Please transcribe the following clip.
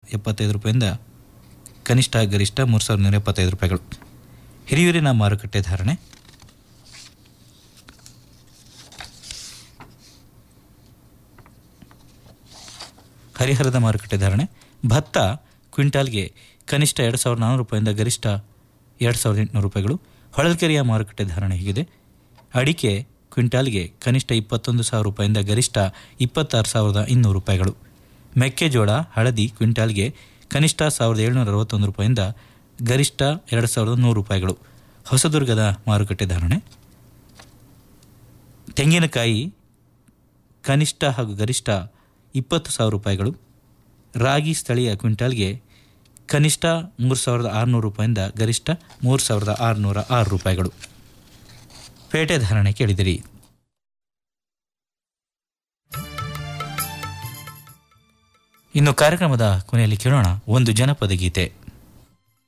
ಎಪ್ಪತ್ತೈದು ರೂಪಾಯಿಂದ ಕನಿಷ್ಠ ಗರಿಷ್ಠ ಮೂರು ಸಾವಿರದ ನೂರ ಎಪ್ಪತ್ತೈದು ರೂಪಾಯಿಗಳು ಹಿರಿಯೂರಿನ ಮಾರುಕಟ್ಟೆ ಧಾರಣೆ ಹರಿಹರದ ಮಾರುಕಟ್ಟೆ ಧಾರಣೆ ಭತ್ತ ಕ್ವಿಂಟಾಲ್ಗೆ ಕನಿಷ್ಠ ಎರಡು ಸಾವಿರದ ನಾನ್ನೂರು ರೂಪಾಯಿಂದ ಗರಿಷ್ಠ ಎರಡು ಸಾವಿರದ ಎಂಟುನೂರು ರೂಪಾಯಿಗಳು ಹೊಳಲ್ಕೆರೆಯ ಮಾರುಕಟ್ಟೆ ಧಾರಣೆ ಹೀಗಿದೆ ಅಡಿಕೆ ಕ್ವಿಂಟಾಲ್ಗೆ ಕನಿಷ್ಠ ಇಪ್ಪತ್ತೊಂದು ಸಾವಿರ ರೂಪಾಯಿಂದ ಗರಿಷ್ಠ ಇಪ್ಪತ್ತಾರು ಸಾವಿರದ ಇನ್ನೂರು ರೂಪಾಯಿಗಳು ಮೆಕ್ಕೆಜೋಳ ಹಳದಿ ಕ್ವಿಂಟಾಲ್ಗೆ ಕನಿಷ್ಠ ಸಾವಿರದ ಏಳುನೂರ ಅರವತ್ತೊಂದು ರೂಪಾಯಿಂದ ಗರಿಷ್ಠ ಎರಡು ಸಾವಿರದ ನೂರು ರೂಪಾಯಿಗಳು ಹೊಸದುರ್ಗದ ಮಾರುಕಟ್ಟೆ ಧಾರಣೆ ತೆಂಗಿನಕಾಯಿ ಕನಿಷ್ಠ ಹಾಗೂ ಗರಿಷ್ಠ ಇಪ್ಪತ್ತು ಸಾವಿರ ರೂಪಾಯಿಗಳು ರಾಗಿ ಸ್ಥಳೀಯ ಕ್ವಿಂಟಾಲ್ಗೆ ಕನಿಷ್ಠ ಮೂರು ಸಾವಿರದ ಆರುನೂರು ರೂಪಾಯಿಂದ ಗರಿಷ್ಠ ಮೂರು ಸಾವಿರದ ಆರುನೂರ ಆರು ರೂಪಾಯಿಗಳು ಪೇಟೆ ಧಾರಣೆ ಕೇಳಿದಿರಿ ಇನ್ನು ಕಾರ್ಯಕ್ರಮದ ಕೊನೆಯಲ್ಲಿ ಕೇಳೋಣ ಒಂದು ಜನಪದ ಗೀತೆ